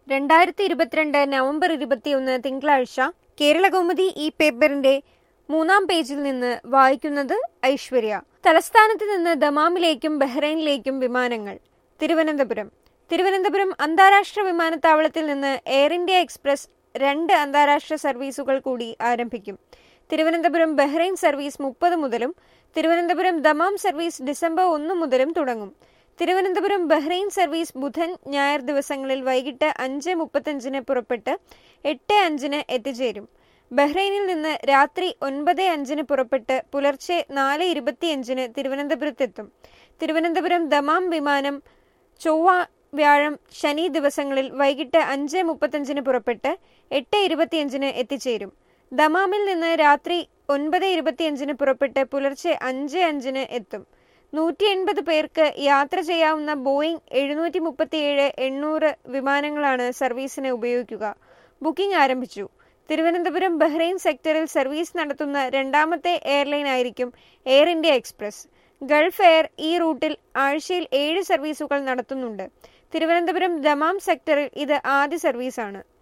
രണ്ടായിരത്തി ഇരുപത്തിരണ്ട് നവംബർ ഇരുപത്തിയൊന്ന് തിങ്കളാഴ്ച കേരളകൗമുദി ഈ പേപ്പറിന്റെ മൂന്നാം പേജിൽ നിന്ന് വായിക്കുന്നത് ഐശ്വര്യ തലസ്ഥാനത്ത് നിന്ന് ദമാമിലേക്കും ബഹ്റൈനിലേക്കും വിമാനങ്ങൾ തിരുവനന്തപുരം തിരുവനന്തപുരം അന്താരാഷ്ട്ര വിമാനത്താവളത്തിൽ നിന്ന് എയർ ഇന്ത്യ എക്സ്പ്രസ് രണ്ട് അന്താരാഷ്ട്ര സർവീസുകൾ കൂടി ആരംഭിക്കും തിരുവനന്തപുരം ബഹ്റൈൻ സർവീസ് മുപ്പത് മുതലും തിരുവനന്തപുരം ദമാം സർവീസ് ഡിസംബർ ഒന്ന് മുതലും തുടങ്ങും തിരുവനന്തപുരം ബഹ്റൈൻ സർവീസ് ബുധൻ ഞായർ ദിവസങ്ങളിൽ വൈകിട്ട് അഞ്ച് മുപ്പത്തഞ്ചിന് പുറപ്പെട്ട് എട്ട് അഞ്ചിന് എത്തിച്ചേരും ബഹ്റൈനിൽ നിന്ന് രാത്രി ഒൻപത് അഞ്ചിന് പുറപ്പെട്ട് പുലർച്ചെ നാല് ഇരുപത്തിയഞ്ചിന് തിരുവനന്തപുരത്തെത്തും തിരുവനന്തപുരം ദമാം വിമാനം ചൊവ്വ വ്യാഴം ശനി ദിവസങ്ങളിൽ വൈകിട്ട് അഞ്ച് മുപ്പത്തഞ്ചിന് പുറപ്പെട്ട് എട്ട് ഇരുപത്തിയഞ്ചിന് എത്തിച്ചേരും ദമാമിൽ നിന്ന് രാത്രി ഒൻപത് ഇരുപത്തിയഞ്ചിന് പുറപ്പെട്ട് പുലർച്ചെ അഞ്ച് അഞ്ചിന് എത്തും നൂറ്റി എൺപത് പേർക്ക് യാത്ര ചെയ്യാവുന്ന ബോയിംഗ് എഴുന്നൂറ്റി മുപ്പത്തിയേഴ് എണ്ണൂറ് വിമാനങ്ങളാണ് സർവീസിന് ഉപയോഗിക്കുക ബുക്കിംഗ് ആരംഭിച്ചു തിരുവനന്തപുരം ബഹ്റൈൻ സെക്ടറിൽ സർവീസ് നടത്തുന്ന രണ്ടാമത്തെ എയർലൈൻ ആയിരിക്കും Air India express Gulf Air ഈ റൂട്ടിൽ ആഴ്ചയിൽ ഏഴ് സർവീസുകൾ നടത്തുന്നുണ്ട് തിരുവനന്തപുരം ദമാം സെക്ടറിൽ ഇത് ആദ്യ സർവീസാണ്